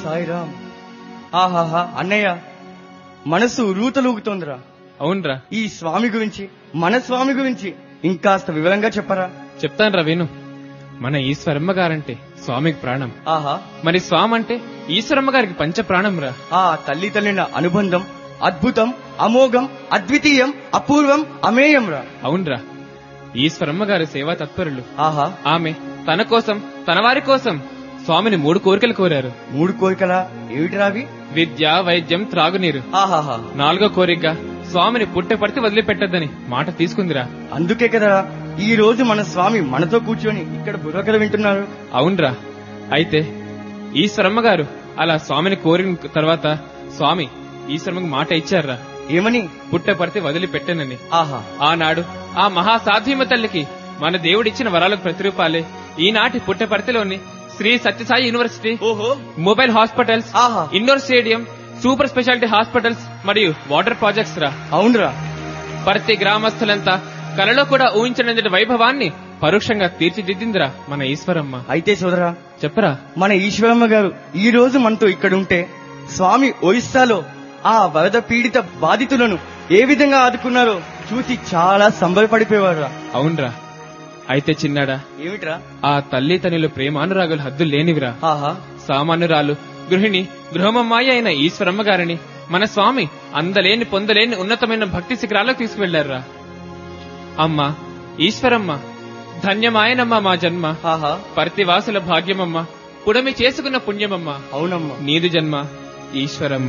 సాయిరామ్ ఆహాహా అన్నయ్య మనసు రూతలూగుతోందిరా అవునరా ఈ స్వామి గురించి మన స్వామి గురించి ఇంకాస్త వివరంగా చెప్పరా చెప్తానురా విను మన ఈశ్వరమ్మ గారంటే స్వామికి ప్రాణం ఆహా మరి స్వామి అంటే ఈశ్వరమ్మ గారికి పంచ ప్రాణం రా ఆ తల్లి తల్లిన అనుబంధం అద్భుతం అమోఘం అద్వితీయం అపూర్వం అమేయం రా అవునరా ఈశ్వరమ్మ గారి సేవా తత్పరులు ఆహా ఆమె తన కోసం తన వారి కోసం స్వామిని మూడు కోరికలు కోరారు మూడు కోరికలా ఏమిటిరావి విద్య వైద్యం త్రాగునీరు ఆహాహా నాలుగో కోరికగా స్వామిని పుట్ట పడితే వదిలిపెట్టద్దని మాట తీసుకుందిరా అందుకే కదరా ఈ రోజు మన స్వామి మనతో కూర్చొని ఇక్కడ బుర్రకథ వింటున్నారు అవునరా అయితే ఈశ్వరమ్మ గారు అలా స్వామిని కోరిన తర్వాత స్వామి ఈశ్వరమ్మకి మాట ఇచ్చారా ఏమని పుట్ట పడితే వదిలిపెట్టనని ఆహా ఆనాడు ఆ మహాసాధ్యమ తల్లికి మన దేవుడిచ్చిన వరాలకు ప్రతిరూపాలే ఈనాటి పుట్టపర్తిలోని శ్రీ సత్యసాయి యూనివర్సిటీ ఓహో మొబైల్ హాస్పిటల్స్ ఆహా indoor stadium super speciality hospitals మరియు వాటర్ ప్రాజెక్ట్స్ రా అవునరా ప్రతి గ్రామస్తులంతా కలలో కూడా ఊహించనంతటి వైభవాన్ని పరోక్షంగా తీర్చిదిద్దిందిరా మన ఈశ్వరమ్మ అయితే సోదరా చెప్పరా మన ఈశ్వరమ్మ గారు ఈ రోజు మనతో ఇక్కడుంటే స్వామి ఒరిస్సాలో ఆ వరద పీడిత బాధితులను ఏ విధంగా ఆదుకున్నారో చూసి చాలా సంబరపడిపోయేవారు అవునరా అయితే చిన్నాడా ఏమిట్రా ఆ తల్లి తనిలో ప్రేమానురాగులు హద్దు లేనివిరా ఆహా సామాన్యురాలు గృహిణి గృహమమ్మాయి అయిన ఈశ్వరమ్మ గారిని మన స్వామి అందలేని పొందలేని ఉన్నతమైన భక్తి శిఖరాలకు తీసుకువెళ్లారా అమ్మా ఈశ్వరమ్మ ధన్యమాయనమ్మ మా జన్మ ఆహా పర్తివాసుల భాగ్యమమ్మ పుడమి చేసుకున్న పుణ్యమమ్మ అవునమ్మా నీదు జన్మ ఈశ్వరమ్మ